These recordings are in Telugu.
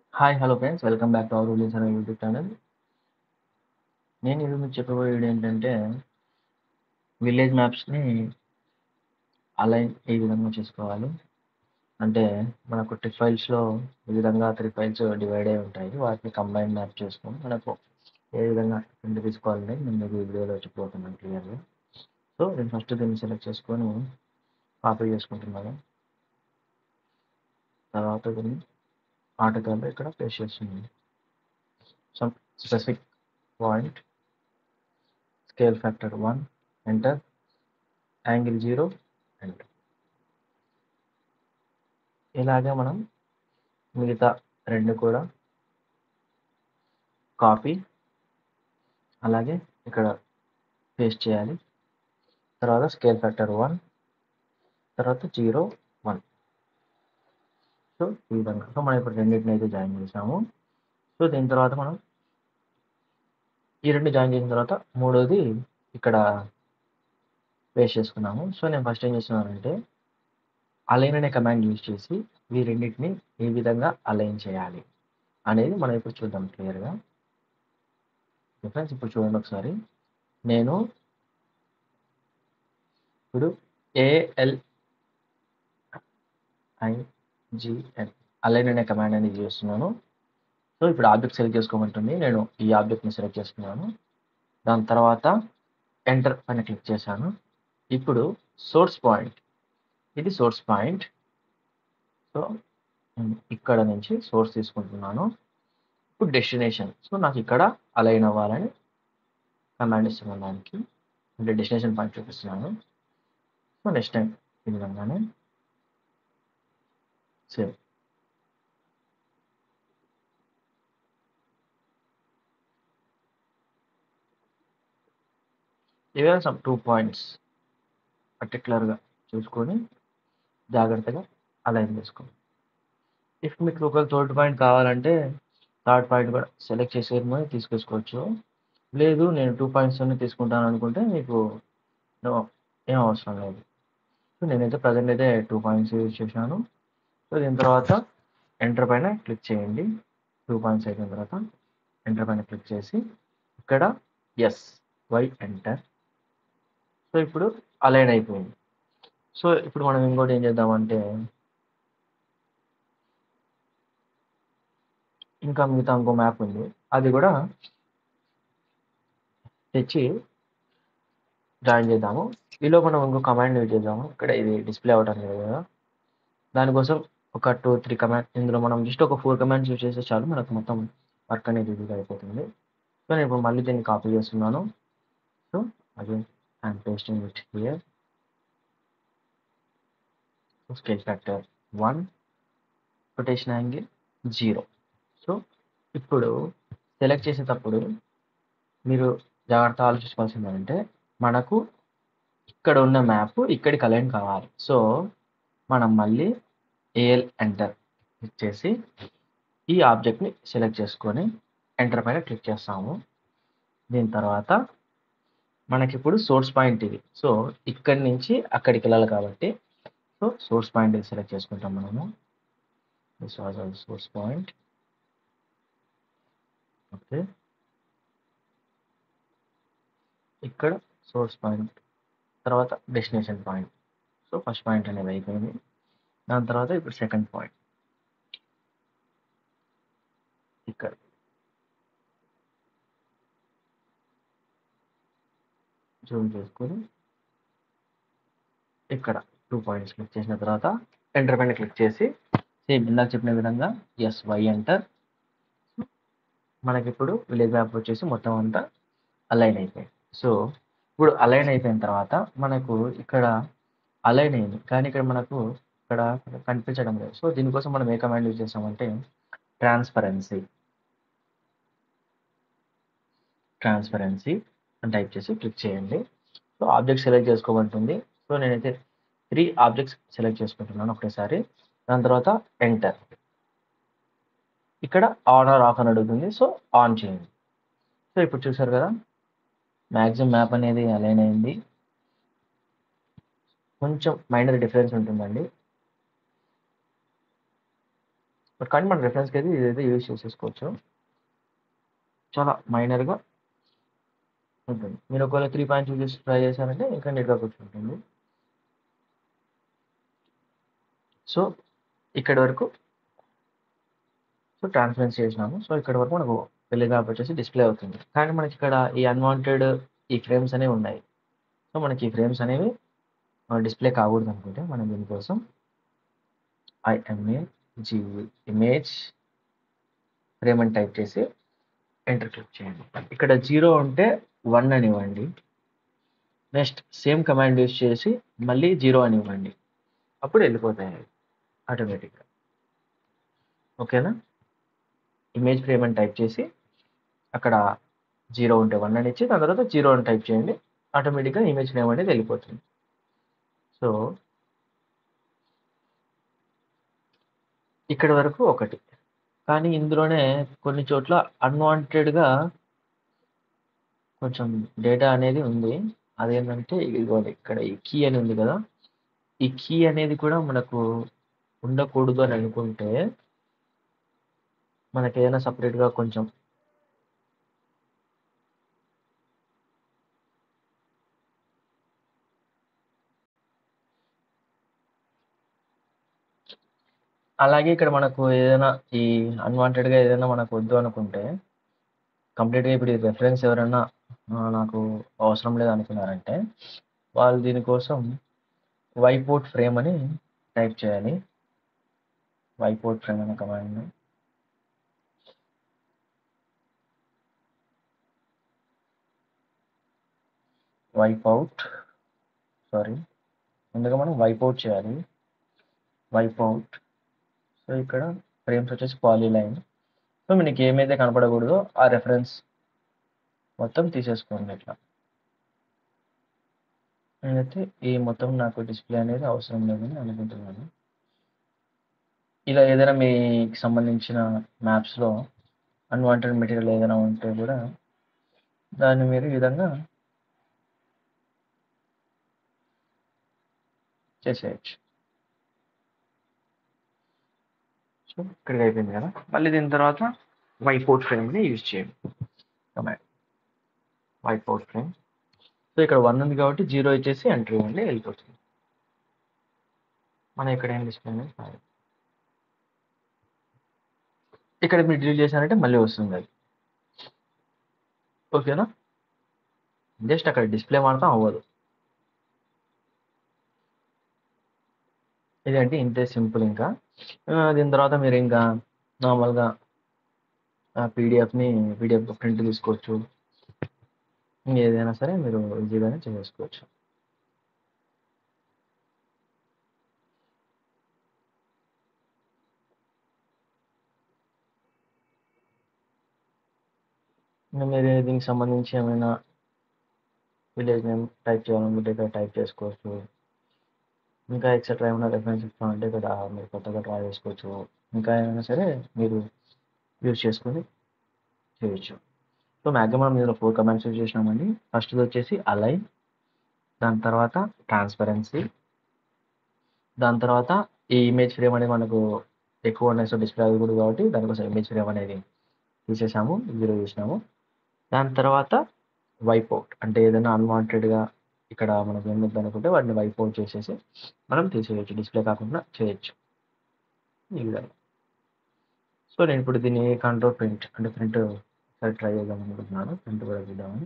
Hi hello friends welcome back to our rulings అనే యూట్యూబ్ ఛానల్ నేను ఇది మీకు చెప్పబోయే వీడియో ఏంటంటే విలేజ్ మ్యాప్స్ని అలైన్ ఏ విధంగా చేసుకోవాలి అంటే మనకు ట్రిప్ ఫైల్స్లో ఈ విధంగా త్రీ ఫైల్స్ డివైడ్ అయి ఉంటాయి వాటిని కంబైన్ మ్యాప్ చేసుకొని మనకు ఏ విధంగా ప్రింట్ తీసుకోవాలని నేను మీకు ఈ వీడియోలో చెప్పబోతున్నాను క్లియర్గా సో నేను ఫస్ట్ దీన్ని సెలెక్ట్ చేసుకొని కాపీ చేసుకుంటున్నాను తర్వాత దీన్ని ఆర్టికల్ ఇక్కడ పేస్ట్ చేస్తుంది some specific point scale factor one enter angle zero enter ఇలాగే మనం మిగతా రెండు కూడా కాపీ అలాగే ఇక్కడ పేస్ట్ చేయాలి తర్వాత స్కేల్ ఫ్యాక్టర్ వన్ తర్వాత జీరో వన్ సో ఈ విధంగా సో మనం ఇప్పుడు రెండింటిని అయితే జాయిన్ చేసాము సో దీని తర్వాత మనం ఈ రెండు జాయిన్ చేసిన తర్వాత మూడోది ఇక్కడ పేస్ట్ చేసుకున్నాము సో నేను ఫస్ట్ ఏం చేస్తున్నానంటే అలైన్ అనే కమాండ్ యూజ్ చేసి ఈ రెండింటిని ఏ విధంగా అలైన్ చేయాలి అనేది మనం ఇప్పుడు చూద్దాం క్లియర్గా ఫ్రెండ్స్ ఇప్పుడు చూడండి ఒకసారి నేను ఇప్పుడు ఏఎల్ ఐజిఎన్ అలైన్ అనే కమాండ్ అనేది చేస్తున్నాను సో ఇప్పుడు ఆబ్జెక్ట్ సెలెక్ట్ చేసుకోమంటుంది నేను ఈ ఆబ్జెక్ట్ని సెలెక్ట్ చేసుకున్నాను దాని తర్వాత ఎంటర్ పైన క్లిక్ చేశాను ఇప్పుడు సోర్స్ పాయింట్ ఇది సోర్స్ పాయింట్ సో ఇక్కడ నుంచి సోర్స్ తీసుకుంటున్నాను ఇప్పుడు డెస్టినేషన్ సో నాకు ఇక్కడ అలైన్ అవ్వాలని కమాండ్ ఇస్తున్నాను దానికి అంటే డెస్టినేషన్ పాయింట్ చూపిస్తున్నాను సో నెక్స్ట్ టైం ఈ విధంగానే సేమ్ ఏవైనా సమ్ టూ పాయింట్స్ పర్టికులర్గా చూసుకొని జాగ్రత్తగా అలైన్ చేసుకోండి ఇఫ్ మీకు ఒక థర్డ్ పాయింట్ కావాలంటే థర్డ్ పాయింట్ కూడా సెలెక్ట్ చేసేమో తీసుకొచ్చుకోవచ్చు లేదు నేను టూ పాయింట్స్ తీసుకుంటాను అనుకుంటే మీకు ఏం అవసరం లేదు సో నేనైతే ప్రజెంట్ అయితే టూ పాయింట్స్ యూజ్ చేశాను సో దీని తర్వాత ఎంటర్ పైన క్లిక్ చేయండి టూ పాయింట్స్ అయిపోయిన తర్వాత ఎంటర్ పైన క్లిక్ చేసి ఇక్కడ ఎస్ వై ఎంటర్ సో ఇప్పుడు అలైన్ అయిపోయింది సో ఇప్పుడు మనం ఇంకోటి ఏం చేద్దామంటే ఇంకా మిగతా ఇంకో మ్యాప్ ఉంది అది కూడా తెచ్చి జాయిన్ చేద్దాము ఈలో మనం ఇంకో కమాండ్ యూజ్ చేద్దాము ఇక్కడ ఇది డిస్ప్లే అవ్వటం లేదు కదా దానికోసం ఒక టూ త్రీ కమాండ్ ఇందులో మనం జస్ట్ ఒక ఫోర్ కమాండ్స్ యూజ్ చేస్తే చాలు మనకు మొత్తం వర్క్ అనేది ఈజీగా అయిపోతుంది సో నేను ఇప్పుడు మళ్ళీ దీన్ని కాపీ చేస్తున్నాను so again I'm pasting it here scale factor one rotation angle zero so ఇప్పుడు సెలెక్ట్ చేసేటప్పుడు మీరు జాగ్రత్త ఆలోచించుకోవాల్సింది ఏంటంటే మనకు ఇక్కడ ఉన్న మ్యాప్ ఇక్కడికి అలైన్ కావాలి సో మనం మళ్ళీ ఏఎల్ ఎంటర్ క్లిక్ చేసి ఈ ఆబ్జెక్ట్ని సెలెక్ట్ చేసుకొని ఎంటర్ పైన క్లిక్ చేస్తాము దీని తర్వాత మనకి ఇప్పుడు సోర్స్ పాయింట్ ఇది సో ఇక్కడి నుంచి అక్కడికి వెళ్ళాలి కాబట్టి సో సోర్స్ పాయింట్ ఇది సెలెక్ట్ చేసుకుంటాం మనము this was our source point okay ఇక్కడ సోర్స్ పాయింట్ తర్వాత destination point so first point అనేది అయిపోయింది దాని తర్వాత ఇప్పుడు సెకండ్ పాయింట్ ఇక్కడ జూమ్ చేసుకొని ఇక్కడ టూ పాయింట్స్ క్లిక్ చేసిన తర్వాత ఎంటర్ పైన క్లిక్ చేసి సేమ్ ఇందాక చెప్పిన విధంగా ఎస్ వై ఎంటర్ మనకి ఇప్పుడు విలేజ్ మ్యాప్ వచ్చేసి మొత్తం అంతా అలైన్ అయిపోయింది సో ఇప్పుడు అలైన్ అయిపోయిన తర్వాత మనకు ఇక్కడ అలైన్ అయింది కానీ ఇక్కడ మనకు ఇక్కడ కనిపించడం లేదు సో దీనికోసం మనం ఏ కమాండ్ యూజ్ చేస్తామంటే ట్రాన్స్పరెన్సీ ట్రాన్స్పరెన్సీ అని టైప్ చేసి క్లిక్ చేయండి సో ఆబ్జెక్ట్ సెలెక్ట్ చేసుకోమంటుంది సో నేనైతే త్రీ ఆబ్జెక్ట్స్ సెలెక్ట్ చేసుకుంటున్నాను ఒకటేసారి దాని తర్వాత ఎంటర్ ఇక్కడ ఆన్ ఆర్ ఆఫ్ అని అడుగుతుంది సో ఆన్ చేయండి సో ఇప్పుడు చూసారు కదా మ్యాక్సిమం మ్యాప్ అనేది అలైన్ అయింది కొంచెం మైనర్ డిఫరెన్స్ ఉంటుందండి బట్ కానీ మన రెఫరెన్స్కి అయితే ఇదైతే యూజ్ చేసేసుకోవచ్చు చాలా మైనర్గా ఉంటుంది మీరు ఒకవేళ త్రీ పాయింట్స్ యూజ్ చేసి ట్రై చేశారంటే ఇంకా నీట్గా కూర్చుంటుంది సో ఇక్కడి వరకు సో ట్రాన్స్పరెన్స్ చేసినాము సో ఇక్కడ వరకు మనకు పెళ్లి మ్యాప్ వచ్చేసి డిస్ప్లే అవుతుంది కానీ మనకి ఇక్కడ ఈ అన్వాంటెడ్ ఈ ఫ్రేమ్స్ అనేవి ఉన్నాయి సో మనకి ఈ ఫ్రేమ్స్ అనేవి డిస్ప్లే కాకూడదు అనుకుంటే మనం దీనికోసం ఐఎంఏ జీ ఇమేజ్ ఫ్రేమ్ అని టైప్ చేసి ఎంటర్ క్లిక్ చేయండి ఇక్కడ జీరో ఉంటే వన్ అని ఇవ్వండి నెక్స్ట్ సేమ్ కమాండ్ యూస్ చేసి మళ్ళీ జీరో అని ఇవ్వండి అప్పుడు వెళ్ళిపోతాయి ఆటోమేటిక్గా ఓకేనా ఇమేజ్ ఫ్రేమ్ అని టైప్ చేసి అక్కడ జీరో ఉంటే వన్ అని ఇచ్చి దాని తర్వాత జీరో అని టైప్ చేయండి ఆటోమేటిక్గా ఇమేజ్ ఫ్రేమ్ అనేది వెళ్ళిపోతుంది సో ఇక్కడ వరకు ఒకటి కానీ ఇందులోనే కొన్ని చోట్ల అన్వాంటెడ్గా కొంచెం డేటా అనేది ఉంది అదేంటంటే ఇదిగోండి ఇక్కడ ఈ కీ అని ఉంది కదా ఈ కీ అనేది కూడా మనకు ఉండకూడదు అని అనుకుంటే మనకి ఏదైనా సపరేట్గా కొంచెం అలాగే ఇక్కడ మనకు ఏదైనా ఈ అన్వాంటెడ్గా ఏదైనా మనకు వద్దు అనుకుంటే కంప్లీట్గా ఇప్పుడు ఈ రెఫరెన్స్ ఎవరైనా ఆ, నాకు అవసరం లేదు అనుకున్నారంటే వాళ్ళు దీనికోసం వైపోర్ట్ ఫ్రేమ్ అని టైప్ చేయాలి వైపోర్ట్ ఫ్రేమ్ అనే కమాండ్ వైప్ అవుట్ సారీ ముందుగా మనం వైప్ అవుట్ చేయాలి వైప్ అవుట్ సో ఇక్కడ ఫ్రేమ్స్ వచ్చేసి పాలీ లైన్ సో మీకు ఏమైతే కనపడకూడదో ఆ రెఫరెన్స్ మొత్తం తీసేసుకోండి ఇట్లా నేనైతే ఈ మొత్తం నాకు డిస్ప్లే అనేది అవసరం లేదని అనుకుంటున్నాను ఇలా ఏదైనా మీకు సంబంధించిన మ్యాప్స్లో అన్వాంటెడ్ మెటీరియల్ ఏదైనా ఉంటే కూడా దాన్ని మీరు ఈ విధంగా చేసేయచ్చు సో ఇక్కడికి అయిపోయింది కదా మళ్ళీ దీని తర్వాత వైపోర్ట్ ఫ్రేమ్ని యూజ్ చేయండి కమాండ్ వైపోర్ట్ ఫ్రేమ్ సో ఇక్కడ వన్ ఉంది కాబట్టి జీరో ఇచ్చేసి ఎంట్రీ ఇవ్వండి వెళ్ళిపోతుంది మనం ఇక్కడ ఏం డిస్ప్లే అనేది కాదు ఇక్కడ మీరు డిలీట్ చేశారంటే మళ్ళీ వస్తుంది అది ఓకేనా జస్ట్ అక్కడ డిస్ప్లే మాత్రం అవ్వదు ఇదంటే ఇంతే సింపుల్ ఇంకా ఆ, దీని తర్వాత మీరు ఇంకా నార్మల్గా పీడిఎఫ్ని పీడిఎఫ్ ప్రింట్ తీసుకోవచ్చు ఏదైనా సరే మీరు ఈజీగానే చేసుకోవచ్చు ఇంకా మీరు దీనికి సంబంధించి ఏమైనా విలేజ్ నేమ్ టైప్ చేయాలనుకుంటే ఇక్కడ టైప్ చేసుకోవచ్చు ఇంకా ఎక్సెట్రా ఏమైనా రెఫరెన్స్ ఇస్తామంటే ఇక్కడ మీరు కొత్తగా ట్రై చేసుకోవచ్చు ఇంకా ఏమైనా సరే మీరు యూజ్ చేసుకొని చేయొచ్చు సో మ్యాక్సిమం ఇందులో ఫోర్ కమాండ్స్ యూజ్ చేసినామండి ఫస్ట్ది వచ్చేసి అలైన్ దాని తర్వాత ట్రాన్స్పరెన్సీ దాని తర్వాత ఈ ఇమేజ్ ఫ్రేమ్ అనేది మనకు ఎక్కువ ఉన్నాయి సో డిస్ప్లే అవ్వకూడదు కాబట్టి దానికోసం ఇమేజ్ ఫ్రేమ్ అనేది తీసేసాము జీరో చేసినాము దాని తర్వాత వైప్ అవుట్ అంటే ఏదైనా అన్వాంటెడ్గా ఇక్కడ మనకు ఏం వద్దు అనుకుంటే వాటిని వైప్ అవుట్ చేసేసి మనం తీసేయచ్చు డిస్ప్లే కాకుండా చేయొచ్చు ఈ విధంగా సో నేను ఇప్పుడు దీన్ని కంట్రోల్ ప్రింట్ అంటే ప్రింట్ ఒకసారి ట్రై చేద్దాం అనుకుంటున్నాను ప్రింట్ కూడా చూద్దామని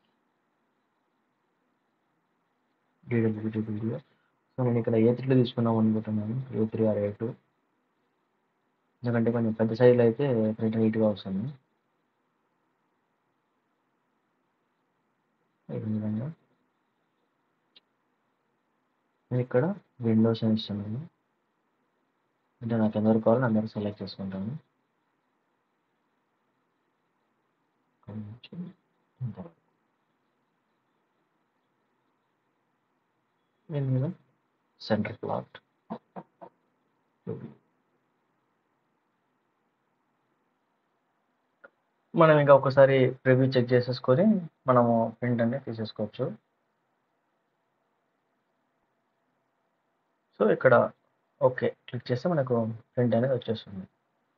డీడబ్ల్యూటీ వీడియో సో నేను ఇక్కడ ఏ త్రీలో తీసుకుందాం అనుకుంటున్నాను A three or A two ఎందుకంటే కొంచెం పెద్ద సైజులో అయితే ప్రింట్ నీట్గా వస్తుంది ఈ విధంగా నేను ఇక్కడ విండోస్ అని ఇస్తున్నాను అంటే నాకు ఎందరు కావాలో అందరూ సెలెక్ట్ చేసుకుంటాను కొంచెం ఇంతవరకు. దీని మీద సెంటర్ ప్లాట్ మనం ఇంకా ఒకసారి ప్రివ్యూ చెక్ చేసేసుకొని మనము ప్రింట్ అనేది తీసేసుకోవచ్చు సో ఇక్కడ ఓకే క్లిక్ చేస్తే మనకు ప్రింట్ అనేది వచ్చేస్తుంది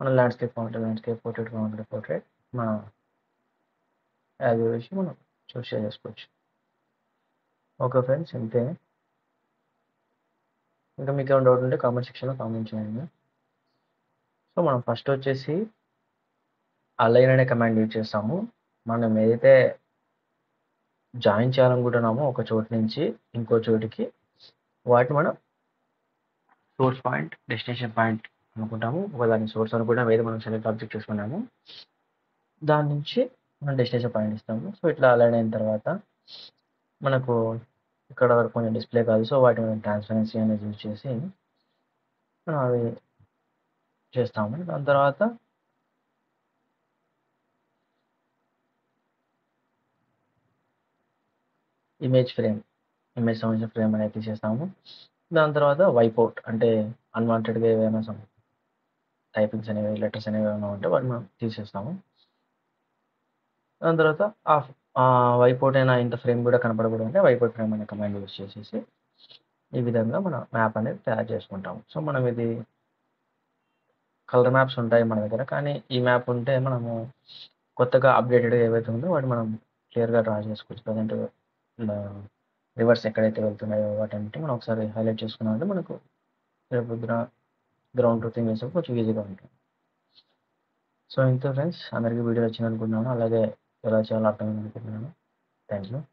మన ల్యాండ్స్కేప్ కావాలంటే ల్యాండ్స్కేప్ పోర్ట్రేట్ కావాలంటే పోర్ట్రేట్ మన యాజ్ వేసి మనం చూస్ చేసుకోవచ్చు ఓకే ఫ్రెండ్స్ ఇంతే ఇంకా మీకు ఏమైనా డౌట్ ఉంటే కామెంట్ సెక్షన్లో కామెంట్ చేయండి సో మనం ఫస్ట్ వచ్చేసి అలైన్ అనే కమాండ్ యూజ్ చేస్తాము మనం ఏదైతే జాయిన్ చేయాలనుకుంటున్నామో ఒక చోటు నుంచి ఇంకో చోటికి వాటిని మనం సోర్స్ పాయింట్ డెస్టినేషన్ పాయింట్ అనుకుంటాము ఒక దాని సోర్స్ అనుకుంటాం ఏదో మనం సెలెక్ట్ ఆబ్జెక్ట్ చేసుకున్నాము దాని నుంచి మనం డెస్టినేషన్ పాయింట్ ఇస్తాము సో ఇట్లా అలైన్ అయిన తర్వాత మనకు ఇక్కడ వరకు కొంచెం డిస్ప్లే కాదు సో వాటిని మనం ట్రాన్స్పరెన్సీ అనేది యూజ్ చేసి మనం అవి చేస్తాము దాని తర్వాత ఇమేజ్ ఫ్రేమ్ ఇమేజ్ సంబంధించిన ఫ్రేమ్ అనేది తీసేస్తాము దాని తర్వాత వైపౌట్ అంటే అన్వాంటెడ్గా ఏవైనా సమ్ టైపింగ్స్ అనేవి లెటర్స్ అనేవి ఏమైనా ఉంటే వాటిని మనం తీసేస్తాము దాని తర్వాత ఆ వైపౌట్ అయినా ఇంత ఫ్రేమ్ కూడా కనపడకూడదు అంటే వైపౌట్ ఫ్రేమ్ అనే కమాండ్ యూజ్ చేసేసి ఈ విధంగా మన మ్యాప్ అనేది తయారు చేసుకుంటాము సో మనం ఇది కలర్ మ్యాప్స్ ఉంటాయి మన దగ్గర కానీ ఈ మ్యాప్ ఉంటే మనము కొత్తగా అప్డేటెడ్ ఏవైతే ఉందో వాటి మనం క్లియర్గా డ్రా చేసుకోవచ్చు ప్రజెంట్ రివర్స్ ఎక్కడైతే వెళ్తున్నాయో వాటన్నిటి మనం ఒకసారి హైలైట్ చేసుకున్నామంటే మనకు రేపు గ్రౌండ్ ట్రూతింగ్ వేసేప్పుడు కొంచెం ఈజీగా ఉంటుంది సో ఇంతే ఫ్రెండ్స్ అందరికీ వీడియో వచ్చింది అనుకుంటున్నాను అలాగే ఎలా చేయాలో అర్థమైంది అనుకుంటున్నాను థ్యాంక్ యూ